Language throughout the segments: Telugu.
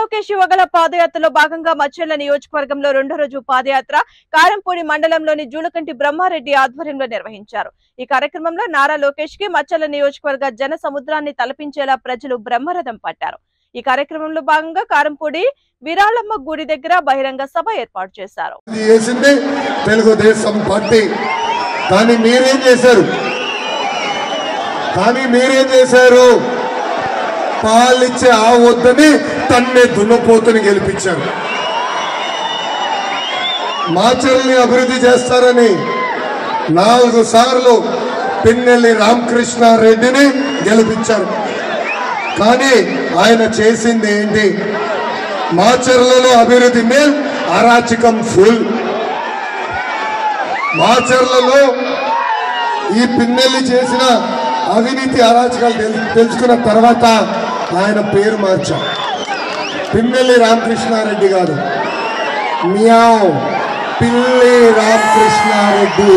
లోకేష్ యువగల పాదయాత్రలో భాగంగా మచ్చెర్ల నియోజకవర్గంలో రెండో రోజు పాదయాత్ర కారంపూడి మండలంలోని జూలకంటి బ్రహ్మారెడ్డి ఆధ్వర్యంలో నిర్వహించారు ఈ కార్యక్రమంలో నారా లోకేష్ కి మచ్చెర్ల నియోజకవర్గ జన సముద్రాన్ని తలపించేలా ప్రజలు బ్రహ్మరథం పట్టారు ఈ కార్యక్రమంలో భాగంగా కారంపూడి విరాళమ్మ గుడి దగ్గర బహిరంగ సభ ఏర్పాటు చేశారు ఇది చేసింది తెలుగుదేశం పార్టీ కానీ మీరేం చేశారు కానీ మీరేం చేశారు పాలిచ్చే ఆ వద్దని తన్నే దున్నపోతుని గెలిపించారు మాచల్ని అభివృద్ధి చేస్తారని నాలుగు సార్లు పిన్నెల్లి రామకృష్ణారెడ్డిని గెలిపించారు కానీ ఆయన చేసింది ఏంటి మాచర్లలో అభివృద్ధి మేల్ అరాచకం ఫుల్ మాచర్లలో ఈ పిన్నెల్లి చేసిన అవినీతి అరాచకాలు తెలు- తెలుసుకున్న తర్వాత ఆయన పేరు మార్చాం పిన్నెల్లి రామకృష్ణారెడ్డి గారు మియావ్ పిల్లి రామకృష్ణారెడ్డి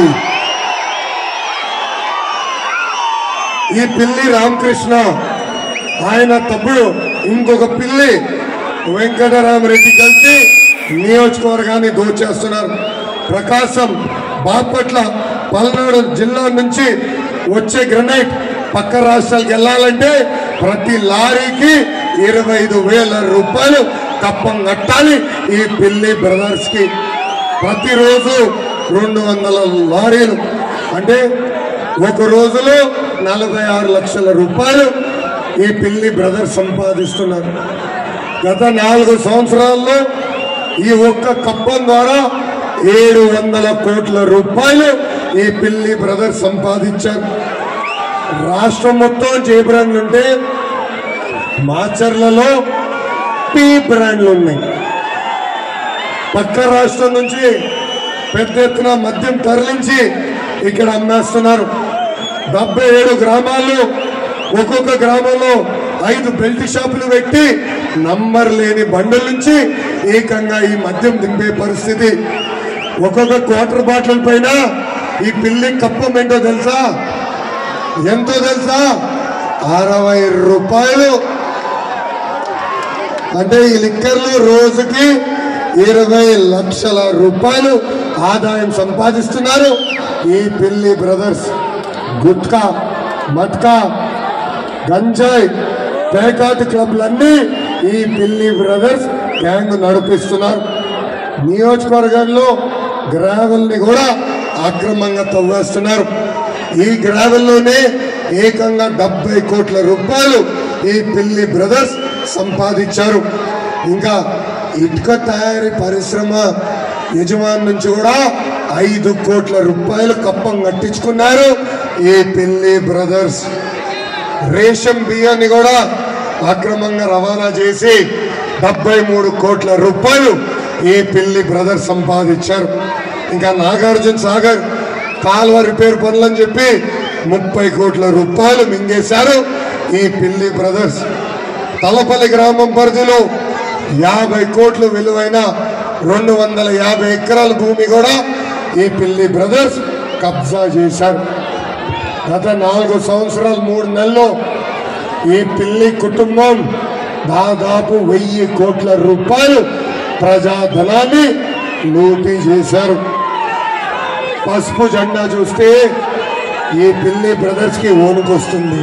ఈ పిల్లి రామకృష్ణ ఆయన తమ్ముడు ఇంకొక పిల్లి వెంకటరామరెడ్డి కలిసి నియోజకవర్గాన్ని దోచేస్తున్నారు ప్రకాశం బాపట్ల పల్నాడు జిల్లా నుంచి వచ్చే గ్రనైట్ పక్క రాష్ట్రాలకు వెళ్ళాలంటే ప్రతి లారీకి ఇరవై ఐదు వేల రూపాయలు కప్పం కట్టాలి ఈ పిల్లి బ్రదర్స్ కి ప్రతిరోజు రెండు వందల లారీలు అంటే ఒక రోజులో నలభై ఆరు లక్షల రూపాయలు ఈ పిల్లి బ్రదర్స్ సంపాదిస్తున్నారు గత నాలుగు సంవత్సరాల్లో ఈ ఒక్క కప్పం ద్వారా ఏడు వందల కోట్ల రూపాయలు ఈ పిల్లి బ్రదర్స్ సంపాదించారు రాష్ట్రం మొత్తం జే బ్రాండ్లు ఉంటే మాచర్లలో పి బ్రాండ్లు ఉన్నాయి పక్క రాష్ట్రం నుంచి పెద్ద ఎత్తున మద్యం తరలించి ఇక్కడ అమ్మేస్తున్నారు డెబ్బై ఏడు గ్రామాల్లో ఒక్కొక్క గ్రామంలో ఐదు బెల్ట్ షాపులు పెట్టి నంబర్ లేని బండుల నుంచి ఏకంగా ఈ మద్యం దింపే పరిస్థితి ఒక్కొక్క క్వార్టర్ బాటిల్ పైన ఈ పిల్లి కప్పం ఏంటో తెలుసా ఎంతో తెలుసా అరవై రూపాయలు అంటే ఈ లిక్కర్లు రోజుకి ఇరవై లక్షల రూపాయలు ఆదాయం సంపాదిస్తున్నారు ఈ పిల్లి బ్రదర్స్ గుట్కా మట్కా గంజాయి పేకాట్ క్లబ్లన్నీ ఈ పిల్లి బ్రదర్స్ గ్యాంగ్ నడిపిస్తున్నారు నియోజకవర్గంలో గ్రావెల్ని కూడా అక్రమంగా తవ్వేస్తున్నారు ఈ గ్రావెల్లోనే ఏకంగా డెబ్బై కోట్ల రూపాయలు ఈ పిల్లి బ్రదర్స్ సంపాదించారు ఇంకా ఇటుక తయారీ పరిశ్రమ యజమాని నుంచి కూడా ఐదు కోట్ల రూపాయలు కప్పం కట్టించుకున్నారు ఈ పిల్లి బ్రదర్స్ రేషన్ బియ్యాన్ని కూడా అక్రమంగా రవాణా చేసి డెబ్బై మూడు కోట్ల రూపాయలు ఈ పిల్లి బ్రదర్స్ సంపాదించారు ఇంకా నాగార్జున సాగర్ కాల్వ రిపేర్ పనులని చెప్పి ముప్పై కోట్ల రూపాయలు మింగేశారు ఈ పిల్లి బ్రదర్స్ తలపల్లి గ్రామం పరిధిలో యాభై కోట్లు విలువైన రెండు వందల యాభై ఎకరాల భూమి కూడా ఈ పిల్లి బ్రదర్స్ కబ్జా చేశారు గత నాలుగు సంవత్సరాలు మూడు నెలల్లో ఈ పిల్లి కుటుంబం దాదాపు వెయ్యి కోట్ల రూపాయలు ప్రజాధనాన్ని లూటీ చేశారు పసుపు జెండా చూస్తే ఈ పిల్లి బ్రదర్స్ కి ఓనుకొస్తుంది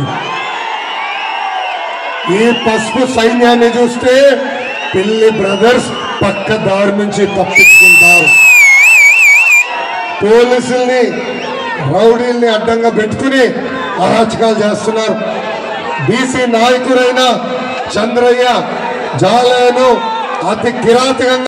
ఈ పసుపు సైన్యాన్ని చూస్తే పిల్లి బ్రదర్స్ పక్క దారి నుంచి తప్పించుకుంటారు పోలీసుల్ని రౌడీల్ని అడ్డంగా పెట్టుకుని అరాచకాలు చేస్తున్నారు బీసీ నాయకుడైన చంద్రయ్య జాలయను అతి కిరాతకంగా